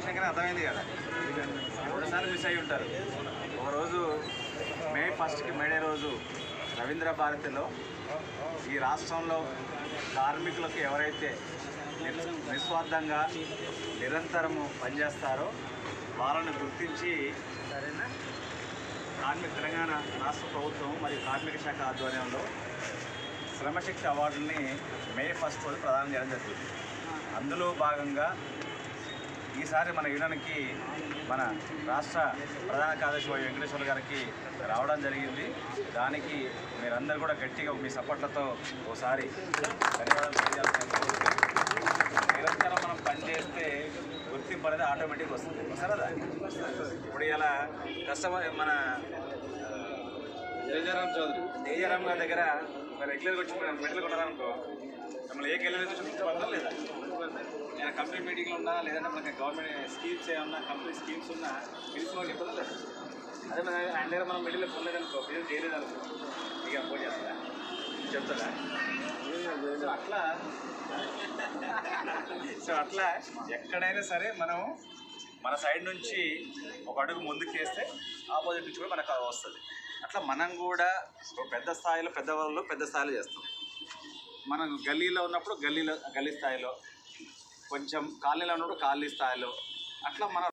చూసినాకనే అర్థమైంది కదా ఒకసారి మిస్ అయి ఉంటారు ఒకరోజు మే ఫస్ట్కి మేడే రోజు రవీంద్ర భారతిలో ఈ రాష్ట్రంలో కార్మికులకు ఎవరైతే నిర్- నిస్వార్థంగా నిరంతరము పనిచేస్తారో వాళ్ళని గుర్తించి సరేనా కార్మిక తెలంగాణ రాష్ట్ర ప్రభుత్వం మరియు కార్మిక శాఖ ఆధ్వర్యంలో శ్రమశక్తి అవార్డుల్ని మే ఫస్ట్ రోజు ప్రదానం చేయడం జరుగుతుంది అందులో భాగంగా ఈసారి మన యూనియన్కి మన రాష్ట్ర ప్రధాన కార్యదర్శి వై వెంకటేశ్వర గారికి రావడం జరిగింది దానికి మీరందరూ కూడా గట్టిగా మీ సపోర్ట్లతో ఒకసారి ధన్యవాదాలు తెలియాల్సిన నిరంతరం మనం పనిచేస్తే గుర్తింపు అనేది ఆటోమేటిక్ వస్తుంది వస్తారా ఇప్పుడు ఇలా కస్టమర్ మన జయజరామ్ చౌదరి తేజరామ్ గారి దగ్గర ఒక రెగ్యులర్గా వచ్చి మనం మెడల్ కొన్నారనుకో మిమ్మల్ని ఏ కెళ్ళి వచ్చి గుర్తుపడతారా లేదా నేను కంపెనీ మీటింగ్లో ఉన్నా లేదంటే మనకి గవర్నమెంట్ స్కీమ్స్ ఏమన్నా కంపెనీ స్కీమ్స్ ఉన్నా పిలుచుకోవాలి చెప్తుందా లేదా అదే మన ఆయన దగ్గర మనం మిడిల్ పొందలేదనుకో బిజినెస్ చేయలేదు అనుకో ఇక ఫోన్ చేస్తుందా చెప్తుందా సో అట్లా సో అట్లా ఎక్కడైనా సరే మనం మన సైడ్ నుంచి ఒక అడుగు ముందుకు వేస్తే ఆపోజిట్ నుంచి కూడా మనకు అది వస్తుంది అట్లా మనం కూడా ఒక పెద్ద స్థాయిలో పెద్దవాళ్ళు పెద్ద స్థాయిలో చేస్తాం మనం గల్లీలో ఉన్నప్పుడు గల్లీలో గల్లీ స్థాయిలో కొంచెం కాలనీలో ఉన్నప్పుడు కాలనీ స్థాయిలో అట్లా మనం